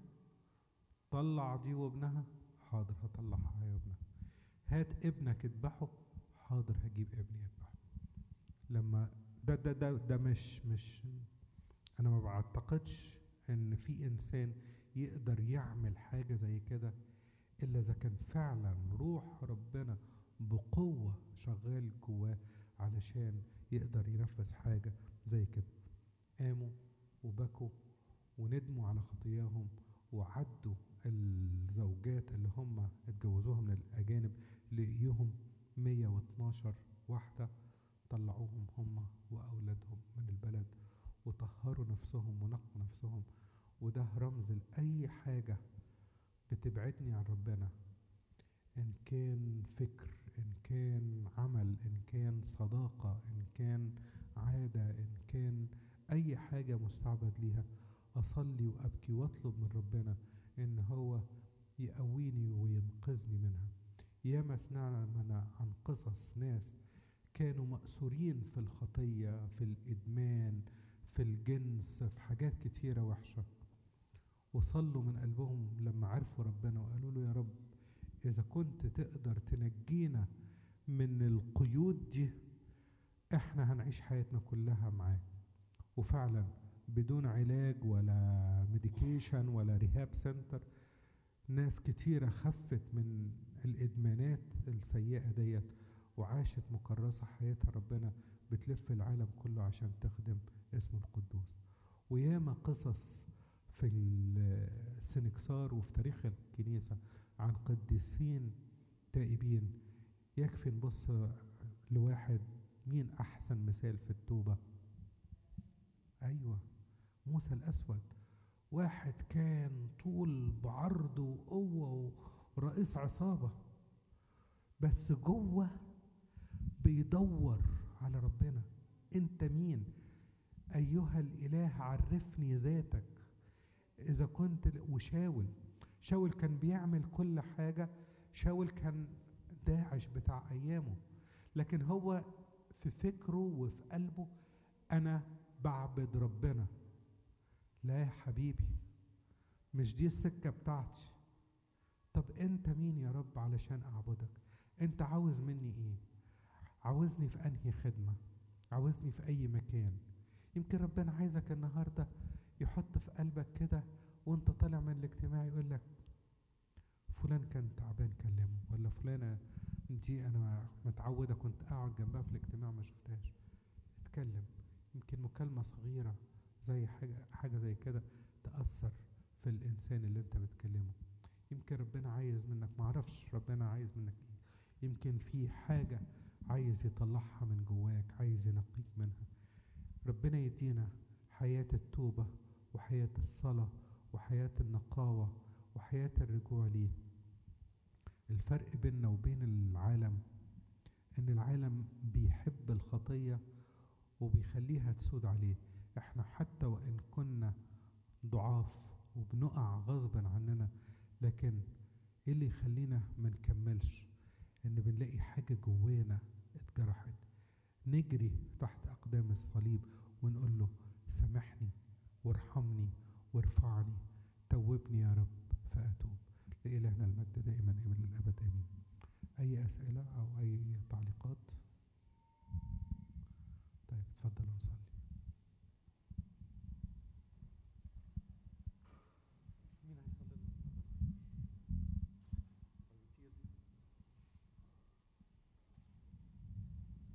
طلع دي وابنها حاضر هطلعها هي وابنها هات ابنك اذبحه حاضر هجيب ابني اذبحه لما ده ده ده ده مش مش انا ما بعتقدش ان في انسان يقدر يعمل حاجه زي كده الا اذا كان فعلا روح ربنا بقوه شغال جواه علشان يقدر ينفذ حاجه زي كده قاموا وبكوا وندموا على خطاياهم وعدوا الزوجات اللي هم اتجوزوها من الاجانب لقيهم 112 واحده طلعوهم هم واولادهم من البلد وطهروا نفسهم ونقوا نفسهم وده رمز لاي حاجه بتبعدني عن ربنا ان كان فكر ان كان عمل ان كان صداقه ان كان عاده ان كان اي حاجه مستعبد ليها اصلي وابكي واطلب من ربنا ان هو يقويني وينقذني منها ياما سمعنا عن قصص ناس كانوا مأسورين في الخطية في الإدمان في الجنس في حاجات كتيرة وحشة وصلوا من قلبهم لما عرفوا ربنا وقالوا له يا رب إذا كنت تقدر تنجينا من القيود دي احنا هنعيش حياتنا كلها معاك وفعلا بدون علاج ولا ميديكيشن ولا ريهاب سنتر ناس كتيرة خفت من الإدمانات السيئة ديت وعاشت مكرسة حياتها ربنا بتلف العالم كله عشان تخدم اسمه القدوس وياما قصص في السنكسار وفي تاريخ الكنيسة عن قديسين تائبين يكفي نبص لواحد مين أحسن مثال في التوبة أيوة موسى الأسود واحد كان طول بعرض وقوة ورئيس عصابة بس جوه بيدور على ربنا انت مين ايها الاله عرفني ذاتك اذا كنت وشاول شاول كان بيعمل كل حاجة شاول كان داعش بتاع ايامه لكن هو في فكره وفي قلبه انا بعبد ربنا لا يا حبيبي مش دي السكة بتاعتي طب انت مين يا رب علشان اعبدك انت عاوز مني ايه عاوزني في انهي خدمة عاوزني في اي مكان يمكن ربنا عايزك النهاردة يحط في قلبك كده وانت طالع من الاجتماع يقول لك فلان كان تعبان كلمه ولا فلانة دي انا متعودة كنت اقعد جنبها في الاجتماع ما شفتهاش اتكلم يمكن مكالمة صغيرة زي حاجة حاجة زي كده تأثر في الإنسان اللي أنت بتكلمه يمكن ربنا عايز منك معرفش ربنا عايز منك إيه يمكن في حاجة عايز يطلعها من جواك عايز ينقيك منها ربنا يدينا حياة التوبة وحياة الصلاة وحياة النقاوة وحياة الرجوع ليه الفرق بيننا وبين العالم ان العالم بيحب الخطية وبيخليها تسود عليه احنا حتى وان كنا ضعاف وبنقع غصبا عننا لكن ايه اللي يخلينا ما نكملش ان بنلاقي حاجة جوانا اتجرحت نجري تحت اقدام الصليب ونقول له سامحني وارحمني وارفعني توبني يا رب فاتوب لإلهنا المجد دائما الى الابد امين اي اسئله او اي تعليقات طيب اتفضل نصلي مين هيصلي لنا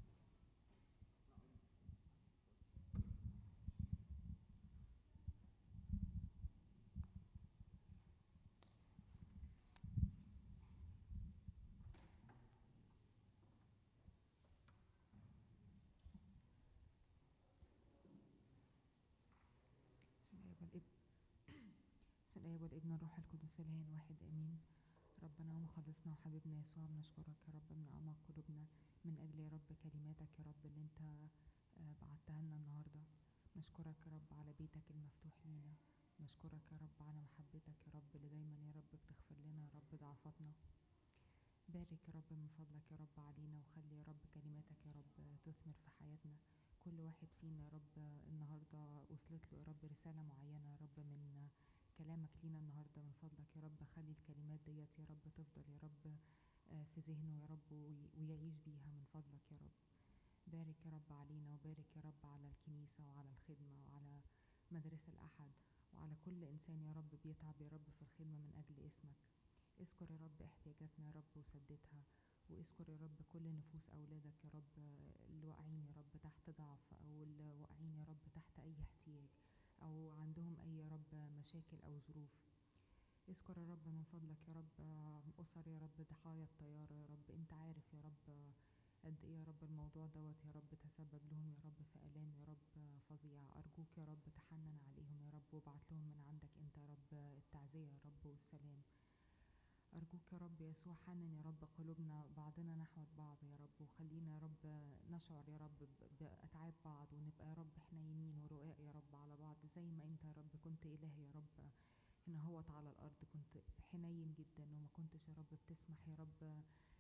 والابن بسم الآب والابن الروح القدس الآن واحد آمين ربنا ومخلصنا وحبيبنا يسوع بنشكرك يا رب من أعماق قلوبنا من أجل يا رب كلماتك يا رب اللي أنت آه، بعتها لنا النهاردة نشكرك يا رب على بيتك المفتوح لينا نشكرك يا رب على محبتك يا رب اللي دايما يا رب بتغفر لنا يا رب ضعفاتنا بارك يا رب من فضلك يا رب علينا وخلي يا رب كلماتك يا رب تثمر في حياتنا كل واحد فينا يا رب النهارده وصلت له يا رب رسالة معينة يا رب من كلامك لينا النهارده من فضلك يا رب خلي الكلمات ديت يا رب تفضل يا رب آه، في ذهنه يا رب وي- ويعيش بيها من فضلك يا رب بارك يا رب علينا وبارك يا رب على الكنيسة وعلى الخدمة وعلى مدارس الأحد وعلى كل إنسان يا رب بيتعب يا رب في الخدمة من أجل اسمك اذكر يا رب احتياجاتنا يا رب وسددها واذكر يا رب كل نفوس أولادك يا رب اللي واقعين يا رب تحت ضعف أو اللي واقعين يا رب تحت أي احتياج أو عندهم أي يا رب مشاكل أو ظروف اذكر يا رب من فضلك يا رب أسر يا رب ضحايا الطيارة يا رب أنت عارف يا رب قد إيه يا رب الموضوع دوت يا رب تسبب لهم يا رب في آلام يا رب فظيعة أرجوك يا رب تحنن عليهم يا رب وابعت لهم من عندك أنت يا رب التعزية يا رب والسلام أرجوك يا رب يسوع حنن يا رب قلوبنا بعضنا نحو بعض يا رب وخلينا يا رب نشعر يا رب ب- بأتعاب بعض ونبقى يا رب حنينين ورقاق يا رب على بعض زي ما أنت يا رب كنت إله يا رب هنا هوت على الأرض كنت حنين جدا وما كنتش يا رب بتسمح يا رب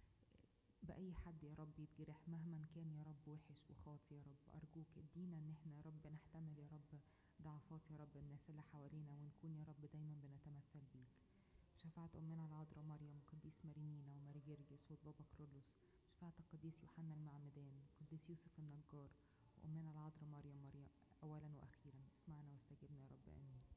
بأي حد يا رب يتجرح مهما كان يا رب وحش وخاطي يا رب أرجوك ادينا إن احنا يا رب نحتمل يا رب ضعفات يا رب الناس اللي حوالينا ونكون يا رب دايما بنتمثل بيك بشفاعة أمنا العذراء مريم قديس ماريمينا وماري جرجس والبابا كرولوس بشفاعة القديس يوحنا المعمدان قديس يوسف النجار وأمنا العذراء مريم مريم أولا وأخيرا اسمعنا واستجبنا يا رب آمين